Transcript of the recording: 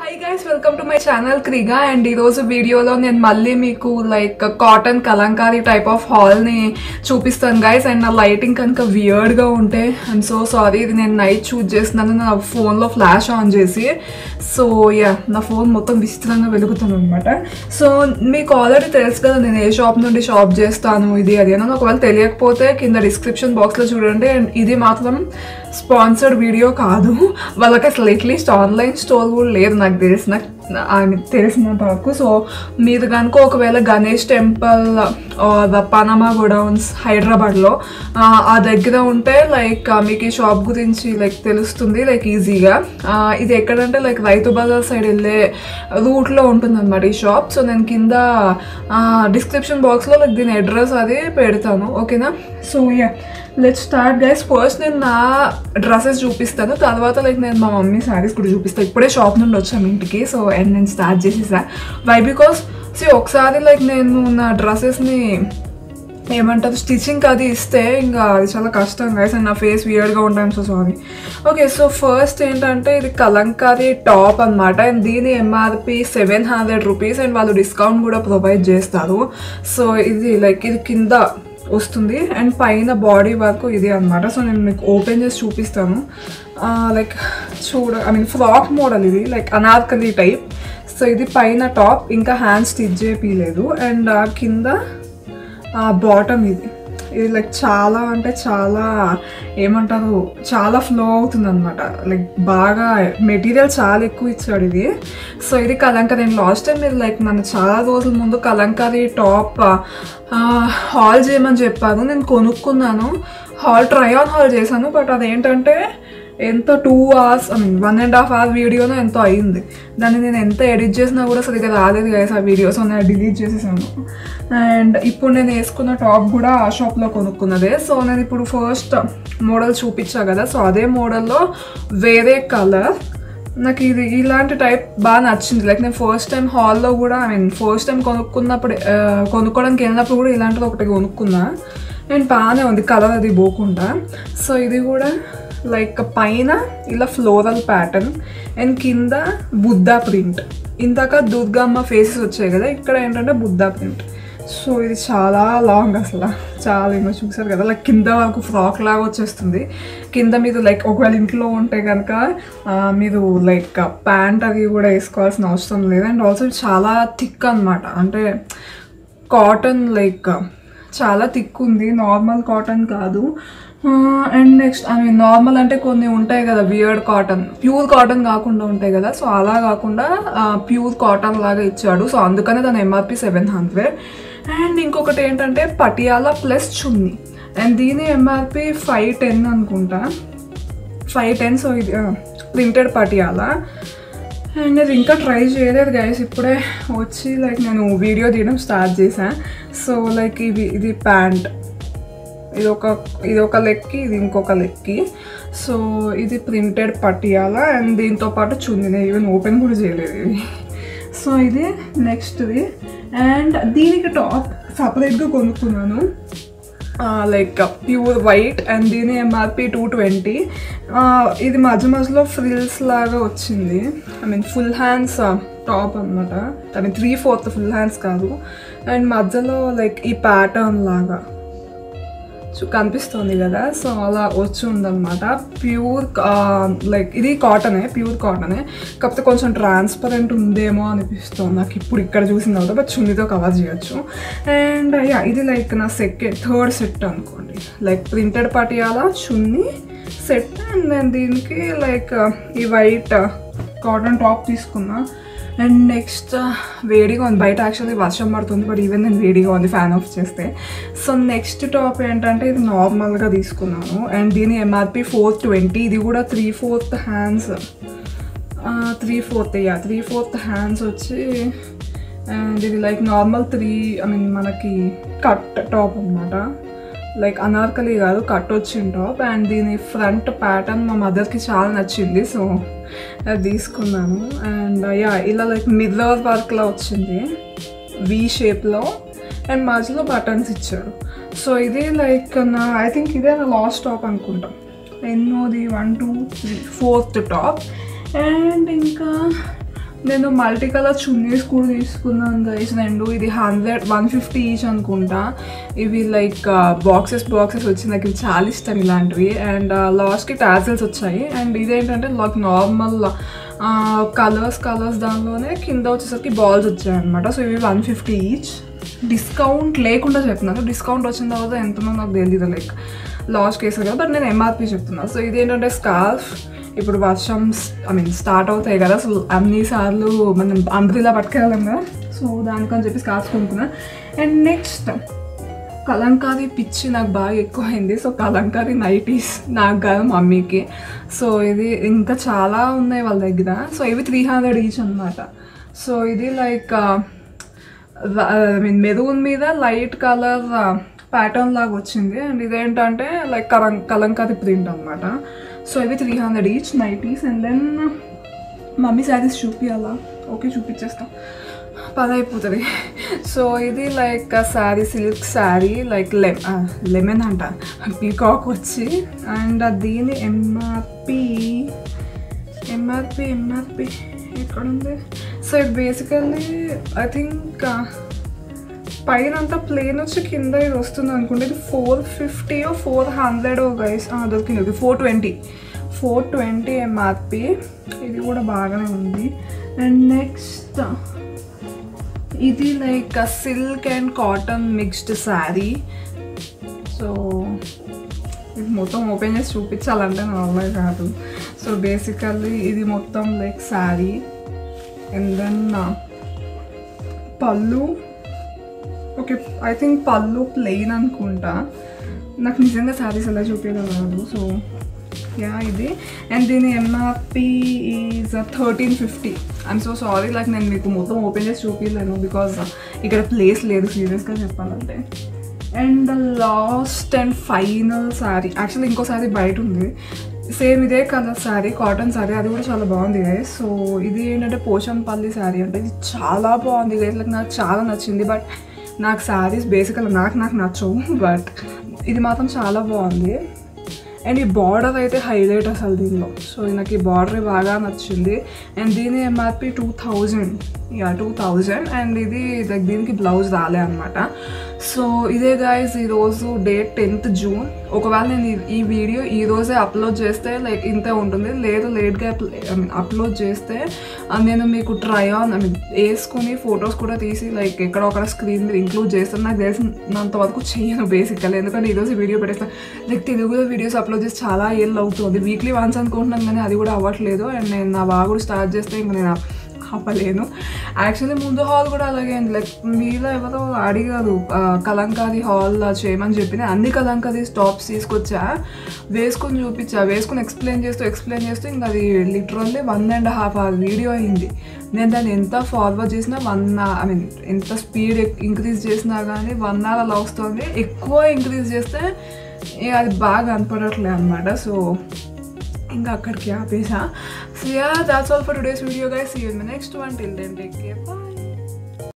high guys welcome to my channel క్రిగా and ఈరోజు వీడియోలో నేను మళ్ళీ మీకు like cotton kalamkari type of హాల్ని చూపిస్తాను గైస్ అండ్ నా లైటింగ్ కనుక వియర్డ్గా ఉంటే ఐఎమ్ సో సారీ ఇది నేను నైట్ షూట్ చేస్తున్నాను నా ఫోన్లో ఫ్లాష్ ఆన్ చేసి సో యా నా ఫోన్ మొత్తం విచిత్రంగా వెలుగుతుంది అనమాట సో మీకు ఆల్రెడీ తెలుసు కదా నేను ఏ షాప్ నుండి షాప్ చేస్తాను ఇది అది అని ఒకవేళ తెలియకపోతే కింద డిస్క్రిప్షన్ బాక్స్లో చూడండి అండ్ ఇది మాత్రం స్పాన్సర్డ్ వీడియో కాదు వాళ్ళకి అసలు అట్లీస్ట్ ఆన్లైన్ స్టోర్ కూడా లేదు నాకు తెలిసిన ఆయన తెలిసినంత వరకు సో మీరు కనుక ఒకవేళ గణేష్ టెంపుల్ పనామా గోడౌన్స్ హైదరాబాద్లో ఆ, ఆ దగ్గర ఉంటే లైక్ మీకు ఈ షాప్ గురించి లైక్ తెలుస్తుంది లైక్ ఈజీగా ఇది ఎక్కడంటే లైక్ రైతు బజార్ సైడ్ వెళ్ళే రూట్లో ఉంటుంది అనమాట ఈ షాప్ సో నేను కింద డిస్క్రిప్షన్ బాక్స్లో లైక్ దీని అడ్రస్ అది పెడతాను ఓకేనా so yeah let start guys first నేను నా డ్రెస్సెస్ చూపిస్తాను తర్వాత లైక్ నేను మా మమ్మీ శారీస్ కూడా చూపిస్తాను ఇప్పుడే షాప్ నుండి వచ్చాము ఇంటికి సో అండ్ నేను స్టార్ట్ చేసేసా వై బికాస్ సి ఒకసారి లైక్ నేను నా డ్రెస్సెస్ని ఏమంటారు స్టిచ్చింగ్ అది ఇస్తే ఇంకా అది చాలా కష్టం గైస్ అండ్ నా ఫేస్ వియర్డ్గా ఉంటాను so sorry okay so first ఏంటంటే ఇది కలంకారీ టాప్ అన్నమాట అండ్ దీని MRP seven hundred rupees and వాళ్ళు డిస్కౌంట్ కూడా ప్రొవైడ్ చేస్తారు సో ఇది లైక్ ఇది కింద వస్తుంది అండ్ పైన బాడీ వరకు ఇది అన్నమాట సో నేను మీకు ఓపెన్ చేసి చూపిస్తాను లైక్ చూడ ఐ మీన్ ఫ్రాక్ మోడల్ ఇది లైక్ అనార్కలి టైప్ సో ఇది పైన టాప్ ఇంకా హ్యాండ్ స్టిచ్ చేయలేదు అండ్ కింద బాటమ్ ఇది ఇది లైక్ చాలా అంటే చాలా ఏమంటారు చాలా ఫ్లో అవుతుంది అనమాట లైక్ బాగా మెటీరియల్ చాలా ఎక్కువ ఇచ్చాడు ఇది సో ఇది కలంకారీ నేను లాస్ట్ టైం మీరు లైక్ మన చాలా రోజుల ముందు కలంకారీ టాప్ హాల్ చేయమని చెప్పారు నేను కొనుక్కున్నాను హాల్ ట్రై ఆన్ హాల్ చేశాను బట్ అదేంటంటే ఎంత two hours I mean one and half hour వీడియోనో ఎంతో అయింది దాన్ని నేను ఎంత ఎడిట్ చేసినా కూడా సరిగ్గా రాలేదు కదా ఆ వీడియోస్ నేను డిలీట్ చేసేసాను అండ్ ఇప్పుడు నేను వేసుకున్న టాప్ కూడా ఆ షాప్లో కొనుక్కున్నదే సో నేను ఇప్పుడు ఫస్ట్ మోడల్ చూపించా కదా సో అదే మోడల్లో వేరే కలర్ నాకు ఇది ఇలాంటి టైప్ బాగా నచ్చింది లైక్ నేను ఫస్ట్ టైం హాల్లో కూడా ఐ మీన్ ఫస్ట్ టైం కొనుక్కున్నప్పుడు ఆ, కొనుక్కోవడానికి వెళ్ళినప్పుడు కూడా ఇలాంటిది ఒకటి కొనుక్కున్నా అండ్ బాగానే ఉంది కలర్ అది పోకుండా సో ఇది కూడా లైక్ పైన ఇలా ఫ్లోరల్ ప్యాటర్న్ అండ్ కింద బుద్ధా ప్రింట్ ఇందాక దుర్గమ్మ ఫేసెస్ వచ్చాయి కదా ఇక్కడ ఏంటంటే బుద్ధా ప్రింట్ సో ఇది చాలా లాంగ్ అసలు చాలా ఏమో చూసారు కదా లైక్ కింద వరకు ఫ్రాక్ లాగా వచ్చేస్తుంది కింద మీరు లైక్ ఒకవేళ ఇంట్లో ఉంటే కనుక ఆ, మీరు లైక్ ప్యాంట్ అది కూడా వేసుకోవాల్సిన అవసరం లేదు అండ్ ఆల్సో చాలా థిక్ అనమాట అంటే కాటన్ లైక్ చాలా థిక్ ఉంది నార్మల్ కాటన్ కాదు and next I mean normal అంటే కొన్ని ఉంటాయి కదా వియర్డ్ కాటన్ ప్యూర్ కాటన్ కాకుండా ఉంటాయి కదా సో అలా కాకుండా ప్యూర్ కాటన్ లాగా ఇచ్చాడు సో అందుకనే దాని ఎంఆర్పి సెవెన్ హండ్రెడ్ అండ్ ఇంకొకటి ఏంటంటే పటియాలా ప్లస్ చున్నీ అండ్ దీని ఎంఆర్పి ఫైవ్ టెన్ అనుకుంటా ఫైవ్ టెన్ సో ఇది ప్రింటెడ్ పటియాలా అండ్ నేను ఇంకా ట్రై చేయలేదు గైస్ ఇప్పుడే వచ్చి లైక్ నేను వీడియో తీయడం స్టార్ట్ చేశాను సో లైక్ ఇది ఇది ప్యాంట్ ఇది ఒక ఇది ఒక లెక్కి ఇది ఇంకొక లెక్కి సో ఇది ప్రింటెడ్ పట్టియాల అండ్ దీంతో పాటు చున్నీ నేను ఈవెన్ ఓపెన్ కూడా చేయలేదు ఇది సో ఇది నెక్స్ట్ది అండ్ దీనికి టాప్ సపరేట్గా కొనుక్కున్నాను లైక్ ప్యూర్ వైట్ అండ్ దీని ఎంఆర్పి టూ ట్వంటీ ఇది మధ్య మధ్యలో ఫ్రిల్స్ లాగా వచ్చింది I mean full hands top అనమాట I mean three fourth full hands కాదు అండ్ మధ్యలో లైక్ ఈ ప్యాటర్న్ లాగా చూ- కనిపిస్తుంది కదా సో అలా వచ్చి ఉందన్నమాట ప్యూర్ లైక్ ఇది కాటనే ప్యూర్ కాటనే కాకపోతే కొంచెం ట్రాన్స్పరెంట్ ఉందేమో అనిపిస్తుంది నాకు ఇప్పుడు ఇక్కడ చూసిన తర్వాత బట్ చున్నీతో కవర్ చేయొచ్చు అండ్ యా ఇది లైక్ నా సెకండ్ థర్డ్ సెట్ అనుకోండి like printed Patiala chunni set and then దీనికి లైక్ ఈ వైట్ కాటన్ టాప్ తీసుకున్నా అండ్ నెక్స్ట్ వేడిగా ఉంది బయట యాక్చువల్లీ వర్షం పడుతుంది బట్ ఈవెన్ నేను వేడిగా ఉంది ఫ్యాన్ ఆఫ్ చేస్తే సో నెక్స్ట్ టాప్ ఏంటంటే ఇది నార్మల్గా తీసుకున్నాను అండ్ దీని ఎంఆర్పి ఫోర్ ట్వంటీ ఇది కూడా three fourth hands three fourth yeah three fourth hands వచ్చి అండ్ ఇది like normal three I mean మనకి కట్ టాప్ అనమాట లైక్ అనార్కలి కాదు కట్ వచ్చిన టాప్ అండ్ దీని ఫ్రంట్ ప్యాటర్న్ మా మదర్కి చాలా నచ్చింది సో అది తీసుకున్నాను అండ్ యా ఇలా లైక్ మిర్రర్ వర్క్లో వచ్చింది వి షేప్లో అండ్ మధ్యలో బటన్స్ ఇచ్చాడు సో ఇది లైక్ నా ఐ థింక్ ఇదే నా లాస్ట్ టాప్ అనుకుంటా ఎన్నోది one two three fourth top and ఇంకా నేను మల్టీ కలర్ చున్నీస్ కూడా తీసుకున్నాను గైస్ రెండు ఇది హండ్రెడ్ వన్ ఫిఫ్టీ ఈచ్ అనుకుంటా ఇవి లైక్ బాక్సెస్ బాక్సెస్ వచ్చి నాకు ఇవి చాలా ఇష్టం ఇలాంటివి అండ్ లాస్ట్కి టాజిల్స్ వచ్చాయి అండ్ ఇదేంటంటే లైక్ నార్మల్ కలర్స్ కలర్స్ దానిలోనే కింద వచ్చేసరికి బాల్స్ వచ్చాయి అనమాట సో ఇవి వన్ ఫిఫ్టీ ఈచ్ డిస్కౌంట్ లేకుండా చెప్తున్నాను డిస్కౌంట్ వచ్చిన తర్వాత ఎంతనో నాకు తెలియదు లైక్ లాస్ట్ కేసు కదా బట్ నేను ఎంఆర్పి చెప్తున్నాను సో ఇదేంటంటే స్కార్ఫ్ ఇప్పుడు వర్షం ఐ మీన్ స్టార్ట్ అవుతాయి కదా సో అన్ని సార్లు మనం అంబ్రిలా పట్టుకెళ్ళాం కదా సో దానికని చెప్పి స్కార్ఫ్ కొనుక్కున్నా అండ్ నెక్స్ట్ కలంకారీ పిచ్చి నాకు బాగా ఎక్కువైంది సో కలంకారీ నైటీస్ నాకు కాదు మమ్మీకి సో ఇది ఇంకా చాలా ఉన్నాయి వాళ్ళ దగ్గర సో ఇవి త్రీ హండ్రెడ్ ఈచ్ అనమాట సో ఇది లైక్ ఐ మీన్ మెరూన్ మీద లైట్ కలర్ ప్యాటర్న్ లాగా వచ్చింది అండ్ ఇదేంటంటే లైక్ కలం కలంకారీ ప్రింట్ అనమాట సో ఇవి three hundred each nighties and then mummy saris చూపియాలా ఓకే చూపించేస్తాం పని అయిపోతుంది సో ఇది like sari silk sari like లెమ్ లెమన్ అంట పీకాక్ వచ్చి అండ్ దీని ఎంఆర్పి ఎంఆర్పి ఎంఆర్పి ఎక్కడ ఉంది సో ఇది బేసికల్లీ ఐ థింక్ పైన అంతా ప్లేన్ వచ్చి కింద ఇది వస్తుంది అనుకుంటే ఇది four fifty four hundred guys దొరికింది ఇది four twenty four twenty MRP ఇది కూడా బాగానే ఉంది అండ్ నెక్స్ట్ ఇది like silk and cotton mixed sari so ఇది మొత్తం ఓపెన్ చేసి చూపించాలంటే నా వల్ల కాదు సో బేసికల్లీ ఇది మొత్తం like sari and then pallu okay I think pallu plain అనుకుంటా నాకు నిజంగా శారీస్ ఎలా చూపించడం రాదు సో యా ఇది అండ్ దీని MRP is thirteen fifty I'm so sorry like నేను మీకు మొత్తం ఓపెన్ చేసి చూపించలేను బికాజ్ ఇక్కడ ప్లేస్ లేదు సీరియస్గా చెప్పాలంటే and last and final sari actually ఇంకో శారీ బయట ఉంది సేమ్ ఇదే కలర్ శారీ కాటన్ శారీ అది కూడా చాలా బాగుంది గైస్ సో ఇది ఏంటంటే పోచంపల్లి శారీ అంటే ఇది చాలా బాగుంది గైస్ లైక్ నాకు చాలా నచ్చింది బట్ నాకు శారీస్ బేసికల్గా నాకు నాకు నచ్చవు బట్ ఇది మాత్రం చాలా బాగుంది అండ్ ఈ బార్డర్ అయితే హైలైట్ అసలు దీనిలో సో నాకు ఈ బార్డర్ బాగా నచ్చింది అండ్ దీని MRP two thousand yeah two thousand and ఇది లైక్ దీనికి బ్లౌజ్ రాలే అనమాట సో ఇదే గాయస్ ఈరోజు డేట్ టెన్త్ జూన్ ఒకవేళ నేను ఈ- ఈ వీడియో ఈ రోజే అప్లోడ్ చేస్తే లైక్ ఇంతే ఉంటుంది లేదు లేట్గా ఐ మీన్ అప్లోడ్ చేస్తే ఆ, నేను మీకు ట్రై ఆన్ ఐ మీన్ వేసుకుని ఫొటోస్ కూడా తీసి లైక్ ఎక్కడ ఒక స్క్రీన్ మీద ఇంక్లూడ్ చేస్తాను నాకు తెలిసినంత వరకు చేయను బేసికల్ ఎందుకంటే ఈరోజు వీడియో పెట్టేస్తాను లైక్ తెలుగులో వీడియోస్ అప్లోడ్ చేసి చాలా ఏళ్ళు అవుతుంది వీక్లీ వన్స్ అనుకుంటున్నాను కానీ అది కూడా అవ్వట్లేదు అండ్ నేను నా బాగా స్టార్ట్ చేస్తే ఇంకా నేను ఆపలేను యాక్చువల్లీ ముందు హాల్ కూడా అలాగే అండి లైక్ మీలో ఎవరో అడిగారు ఆ, కలంకారీ హాల్ చేయమని చెప్పిన అన్ని కలంకారీ టాప్స్ తీసుకొచ్చా వేసుకొని చూపించా వేసుకొని ఎక్స్ప్లెయిన్ చేస్తూ ఎక్స్ప్లెయిన్ చేస్తూ ఇంకా అది literally one and half hour video అయింది నేను దాన్ని ఎంత ఫార్వర్డ్ చేసినా వన్ ఐ మీన్ ఎంత స్పీడ్ ఇంక్రీజ్ చేసినా కానీ వన్ అవర్ అలా వస్తుంది ఎక్కువ ఇంక్రీజ్ చేస్తే ఇక అది బాగా కనపడట్లే అనమాట సో ఇంకా అక్కడికి ఆపేసా so yeah that's all for today's video guys see you in the next one till then take care